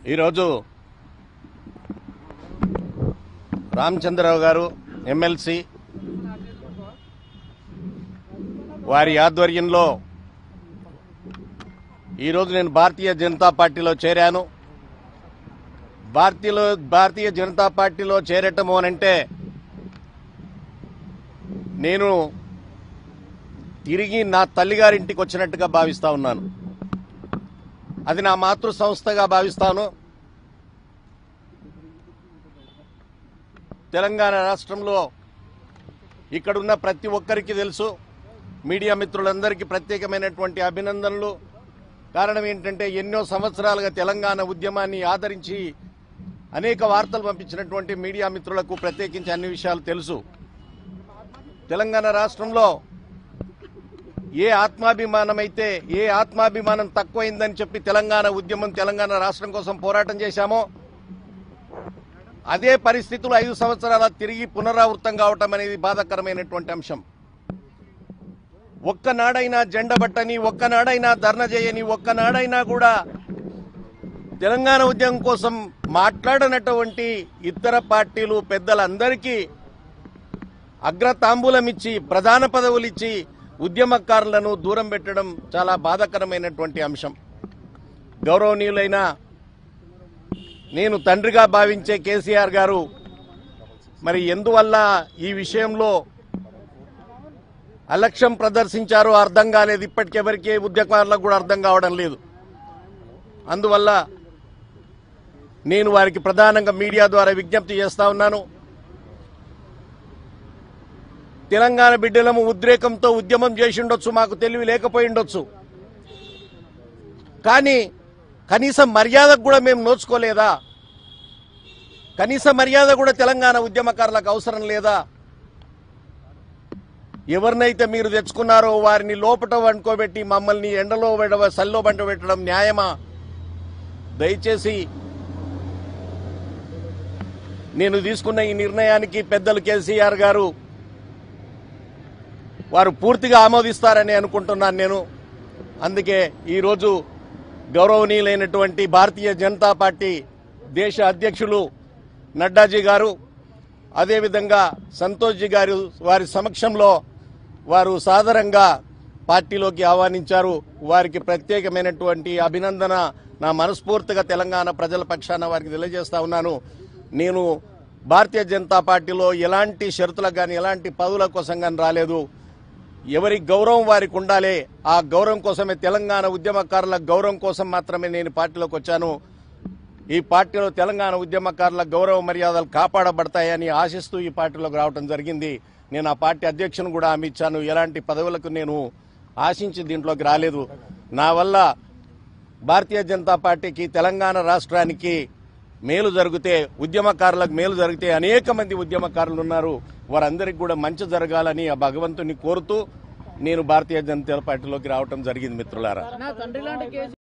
ఈరోజు రామచంద్రరావు గారు ఎమ్మెల్సీ వారి ఆధ్వర్యంలో ఈరోజు నేను భారతీయ జనతా పార్టీలో చేరాను భారతీయలో భారతీయ జనతా పార్టీలో చేరటము అనంటే నేను తిరిగి నా తల్లిగారింటికి వచ్చినట్టుగా భావిస్తా ఉన్నాను అది నా మాతృ సంస్థగా భావిస్తాను తెలంగాణ రాష్ట్రంలో ఇక్కడున్న ప్రతి ఒక్కరికి తెలుసు మీడియా మిత్రులందరికీ ప్రత్యేకమైనటువంటి అభినందనలు కారణం ఏంటంటే ఎన్నో సంవత్సరాలుగా తెలంగాణ ఉద్యమాన్ని ఆదరించి అనేక వార్తలు పంపించినటువంటి మీడియా మిత్రులకు ప్రత్యేకించి అన్ని విషయాలు తెలుసు తెలంగాణ రాష్ట్రంలో ఏ ఆత్మాభిమానం అయితే ఏ ఆత్మాభిమానం తక్కువైందని చెప్పి తెలంగాణ ఉద్యమం తెలంగాణ రాష్ట్రం కోసం పోరాటం చేశామో అదే పరిస్థితులు ఐదు సంవత్సరాల తిరిగి పునరావృతం కావటం అనేది బాధాకరమైనటువంటి అంశం ఒక్కనాడైనా జెండబట్టని ఒక్కనాడైనా ధర్న చేయని ఒక్కనాడైనా కూడా తెలంగాణ ఉద్యమం కోసం మాట్లాడనటువంటి ఇతర పార్టీలు పెద్దలందరికీ అగ్రతాంబూలం ఇచ్చి ప్రధాన పదవులు ఇచ్చి ఉద్యమకారులను దూరం పెట్టడం చాలా బాధాకరమైనటువంటి అంశం గౌరవనీయులైన నేను తండ్రిగా భావించే కేసీఆర్ గారు మరి ఎందువల్ల ఈ విషయంలో అలక్ష్యం ప్రదర్శించారో అర్థం కాలేదు ఇప్పటికెవరికి ఉద్యమకారులకు కూడా అర్థం కావడం లేదు అందువల్ల నేను వారికి ప్రధానంగా మీడియా ద్వారా విజ్ఞప్తి చేస్తా ఉన్నాను తెలంగాణ బిడ్డలము ఉద్రేకంతో ఉద్యమం చేసి ఉండొచ్చు మాకు తెలివి లేకపోయి ఉండొచ్చు కానీ కనీసం మర్యాదకు కూడా మేము నోచుకోలేదా కనీస మర్యాద కూడా తెలంగాణ ఉద్యమకారులకు అవసరం లేదా ఎవరినైతే మీరు తెచ్చుకున్నారో వారిని లోపట వండుకోబెట్టి మమ్మల్ని ఎండలో పెడ సల్లో బంట పెట్టడం న్యాయమా దయచేసి నేను తీసుకున్న ఈ నిర్ణయానికి పెద్దలు కేసీఆర్ గారు వారు పూర్తిగా ఆమోదిస్తారని అనుకుంటున్నాను నేను అందుకే ఈరోజు గౌరవనీయులైనటువంటి భారతీయ జనతా పార్టీ దేశ అధ్యక్షులు నడ్డాజీ గారు అదేవిధంగా సంతోష్జీ గారు వారి సమక్షంలో వారు సాదరంగా పార్టీలోకి ఆహ్వానించారు వారికి ప్రత్యేకమైనటువంటి అభినందన నా మనస్ఫూర్తిగా తెలంగాణ ప్రజల పక్షాన వారికి తెలియజేస్తా ఉన్నాను నేను భారతీయ జనతా పార్టీలో ఎలాంటి షరతులకు కానీ ఎలాంటి పదవుల కోసం కానీ రాలేదు ఎవరి గౌరవం వారికి ఉండాలి ఆ గౌరవం కోసమే తెలంగాణ ఉద్యమకారుల గౌరవం కోసం మాత్రమే నేను పార్టీలోకి వచ్చాను ఈ పార్టీలో తెలంగాణ ఉద్యమకారుల గౌరవ మర్యాదలు కాపాడబడతాయని ఆశిస్తూ ఈ పార్టీలోకి రావడం జరిగింది నేను ఆ పార్టీ అధ్యక్షుని కూడా హామీ ఇచ్చాను ఎలాంటి పదవులకు నేను ఆశించి దీంట్లోకి రాలేదు నా వల్ల భారతీయ జనతా పార్టీకి తెలంగాణ రాష్ట్రానికి మేలు జరిగితే ఉద్యమకారులకు మేలు జరిగితే అనేక మంది ఉద్యమకారులు ఉన్నారు వారందరికీ కూడా మంచి జరగాలని ఆ భగవంతుని కోరుతూ నేను భారతీయ జనతా పార్టీలోకి రావటం జరిగింది మిత్రులారా నా తండ్రి లాంటి కేసు